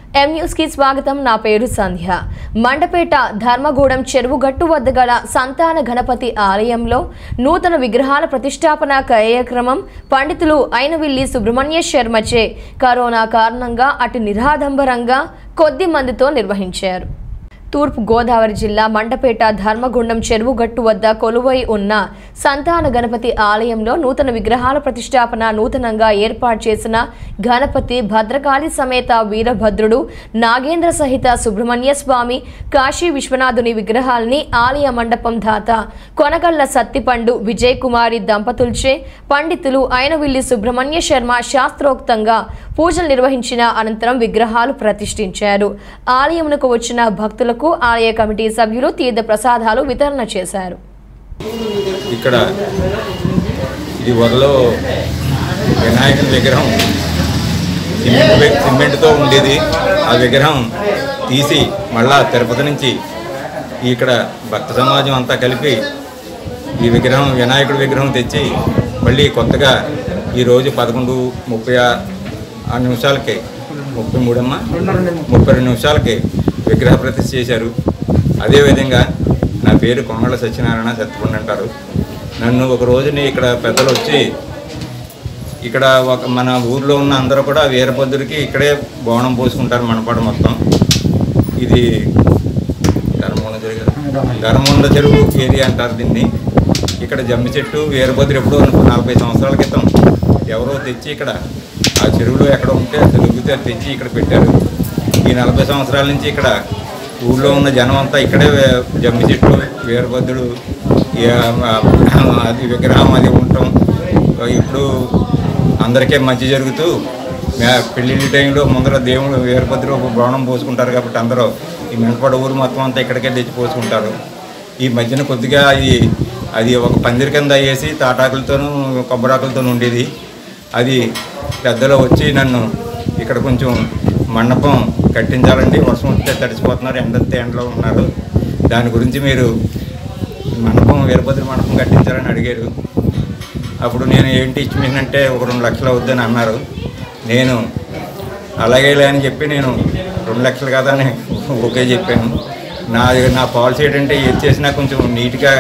M news కి స్వాగతం నా పేరు సంధ్య మండపేట ధర్మగూడెం చెరువు గట్టు వద్ద గల సంతాన గణపతి ఆలయంలో నూతన విగ్రహాల ప్రతిష్టాపన కార్యక్రమం పండితులు అయినవిల్లి సుబ్రహ్మణ్య శర్మచే కరోనా కారణంగా అటు నిరాడంబరంగా కొద్ది మందితో నిర్వహించారు తూర్పు గోదావరి జిల్లా మండపేట ధర్మగుండం చెరువు గట్టు వద్ద కొలువై ఉన్న సంతాన గణపతి ఆలయంలో నూతన విగ్రహాల ప్రతిష్టాపన నూతనంగా ఏర్పాటు చేసిన గణపతి భద్రకాళి సమేత వీరభద్రుడు నాగేంద్ర సహిత సుబ్రహ్మణ్య స్వామి కాశీ విశ్వనాథుని విగ్రహాల్ని ఆలయ మండపం దాత కొనగళ్ల సత్తిపండు విజయ్ కుమారి దంపతుల్చే పండితులు అయినవిల్లి సుబ్రహ్మణ్య శర్మ శాస్త్రోక్తంగా పూజలు నిర్వహించిన అనంతరం విగ్రహాలు ప్రతిష్ఠించారు ఆలయమునకు వచ్చిన భక్తులకు ఆలయ కమిటీ సభ్యులు తీర్థ ప్రసాదాలు వితరణ చేశారు ఇక్కడ ఇది వరలో వినాయకుని విగ్రహం సిమెంట్ వి- సిమెంట్తో ఉండేది ఆ విగ్రహం తీసి మళ్ళా తిరుపతి నుంచి ఇక్కడ భక్త సమాజం అంతా కలిపి ఈ విగ్రహం వినాయకుడి విగ్రహం తెచ్చి మళ్ళీ కొత్తగా ఈరోజు పదకొండు ముప్పై ఆ- ఆరు నిమిషాలకి ముప్పై మూడమ్మ ముప్పై రెండు నిమిషాలకి విగ్రహ ప్రతిష్ఠ చేశారు అదేవిధంగా నా పేరు కొంగళ సత్యనారాయణ సత్యపండి అంటారు నన్ను ఒక రోజుని ఇక్కడ పెద్దలు వచ్చి ఇక్కడ ఒక మన ఊర్లో ఉన్న అందరూ కూడా వీరభద్రుడికి ఇక్కడే బోనం పోసుకుంటారు మనపాడు మొత్తం ఇది ధర్మకొండ చెరువు ధర్మకొండ చెరువు ఏరియా అంటారు దీన్ని ఇక్కడ జమ్మి చెట్టు వీరభద్రు ఎప్పుడో నలభై సంవత్సరాల క్రితం ఎవరో తెచ్చి ఇక్కడ ఆ చెరువులో ఎక్కడ ఉంటే అది దొరికితే అది తెచ్చి ఇక్కడ పెట్టారు ఈ నలభై సంవత్సరాల నుంచి ఇక్కడ ఊళ్ళో ఉన్న జనం అంతా ఇక్కడే వే- జమ్మి చెట్టు వీరభద్రుడు ఈ, ఆ, అది విగ్రహం అది ఉండటం ఇప్పుడు అందరికీ మంచి జరుగుతూ మే- పెళ్ళిళ్ళ టైంలో ముందర దేవుడు వీరభద్రు ఒక బోనం పోసుకుంటారు కాబట్టి అందరూ ఈ మెంటపాడు ఊరు మొత్తం అంతా ఇక్కడికే తెచ్చి పోసుకుంటారు ఈ మధ్యన కొద్దిగా అది అది ఒక పందిరి కింద వేసి తాటాకులతోనూ కొబ్బరాకులతోనూ ఉండేది అది పెద్దలు వచ్చి నన్ను ఇక్కడ కొంచెం మండపం కట్టించాలండి వర్షం వస్తే తడిసిపోతున్నారు ఎండంతే ఎండలో ఉన్నారు దాని గురించి మీరు మండపం వీరభద్ర మండపం కట్టించాలని అడిగారు అప్పుడు నేను ఏంటి ఇచ్చిమేషన్ అంటే ఒక రెండు లక్షలు అవుద్దని అన్నారు నేను అలాగేలే అని చెప్పి నేను రెండు లక్షలు కదా అని ఓకే చెప్పాను నా నా పాలసీ ఏంటంటే ఏది చేసినా కొంచెం నీట్గా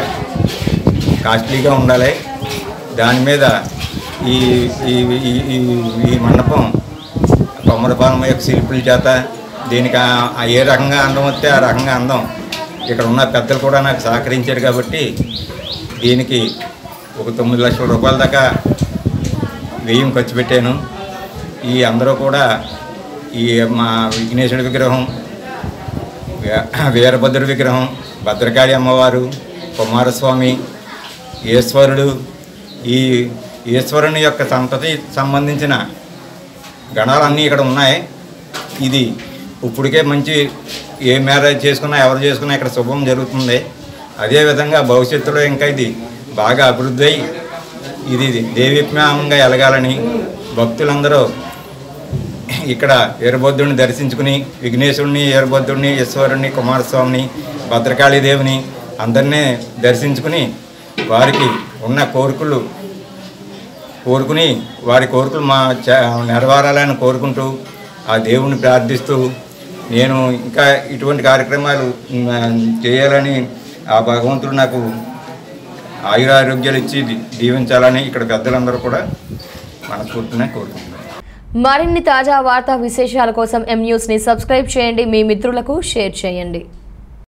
కాస్ట్లీగా ఉండాలి దాని మీద ఈ ఈ ఈ- ఈ- ఈ మండపం కొమ్మరపాలెం యొక్క శిల్పుల చేత దీనికి ఆ- ఆ ఏ రకంగా అందం వస్తే ఆ రకంగా అందం ఇక్కడ ఉన్న పెద్దలు కూడా నాకు సహకరించారు కాబట్టి దీనికి ఒక తొమ్మిది లక్షల రూపాయల దాకా వ్యయం ఖర్చు పెట్టాను ఈ అందరూ కూడా ఈ మా విఘ్నేశ్వరుడి విగ్రహం వీ- వీరభద్రుడి విగ్రహం భద్రకాళి అమ్మవారు కుమారస్వామి ఈశ్వరుడు ఈ ఈశ్వరుని యొక్క సంతతి సంబంధించిన గణాలన్నీ ఇక్కడ ఉన్నాయి ఇది ఇప్పటికే మంచి ఏ మ్యారేజ్ చేసుకున్నా ఎవరు చేసుకున్నా ఇక్కడ శుభం జరుగుతుంది అదేవిధంగా భవిష్యత్తులో ఇంకా ఇది బాగా అభివృద్ధి అయి ఇది దేవీప్యామంగా ఎలగాలని భక్తులందరూ ఇక్కడ వీరభద్రుడిని దర్శించుకుని విఘ్నేశ్వరుని వీరభద్రుడిని ఈశ్వరుని కుమారస్వామిని భద్రకాళీదేవిని అందరినీ దర్శించుకుని వారికి ఉన్న కోరికలు కోరుకుని వారి కోరికలు మా చ- నెరవేరాలని కోరుకుంటూ ఆ దేవుణ్ణి ప్రార్థిస్తూ నేను ఇంకా ఇటువంటి కార్యక్రమాలు మ్, చేయాలని ఆ భగవంతుడు నాకు ఆయురారోగ్యాలు ఇచ్చి దీ- దీవించాలని ఇక్కడ పెద్దలందరూ కూడా మనస్ఫూర్తిగా కోరుకుంటున్నాను మరిన్ని తాజా వార్తా విశేషాల కోసం ఎం న్యూస్ ని సబ్స్క్రైబ్ చేయండి మీ మిత్రులకు షేర్ చేయండి